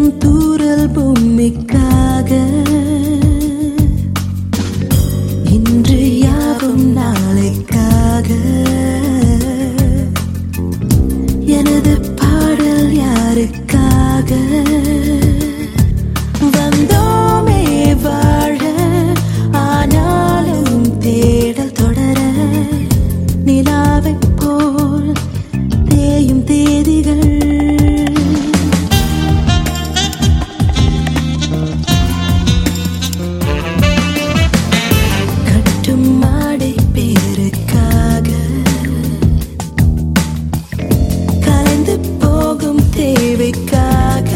தினம் தூரல் பூமிக்காக இன்று யாவும் நாளைக்காக எனது பாடல் யாருக்காக வந்தோமே வாழ ஆனாலும் தேடல் தொடர நிலாவைப் போல் தேயும் தேதிகள் கட்டும் மாடை பேருக்காக கலைந்து போகும் தேவைக்காக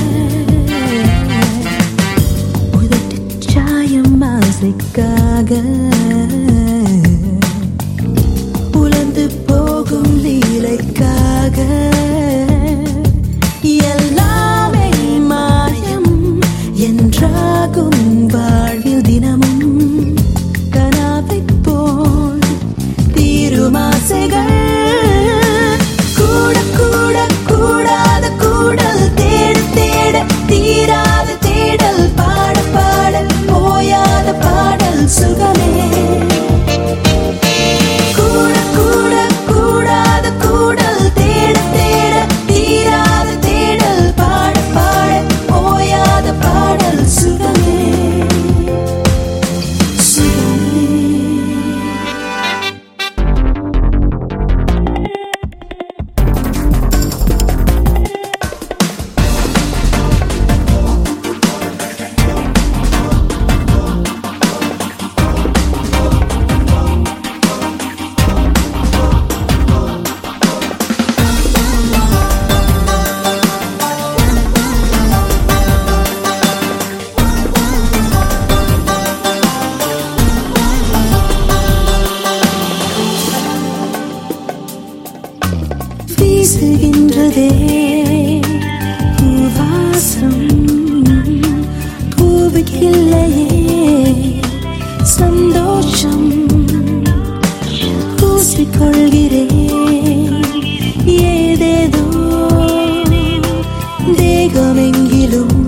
உதட்டு சாயம் ஆசைக்காக உலர்ந்து போகும் லீலைக்காக எல்லாமே மாயம் என்றாகும் வாழ்வில் தினமும் கனாவைப் போல் தீரும் ஆசைகள் கூட கூட கூடாத கூடல் தேட தேட தீராத தேடல் பாட பாட ஓயாத பாடல் சுகமே கூட கூட கூடாத கூடல் தேட தேட தீராத தேடல் பாட பாட ஓயாத பாடல் சுகமே சுகமே வீசுகின்றதே பூவாசம் பூவுக்கில்லையே சந்தோஷம் பூசிக்கொள்கிறேன் ஏதேதோ தேகமெங்கிலும்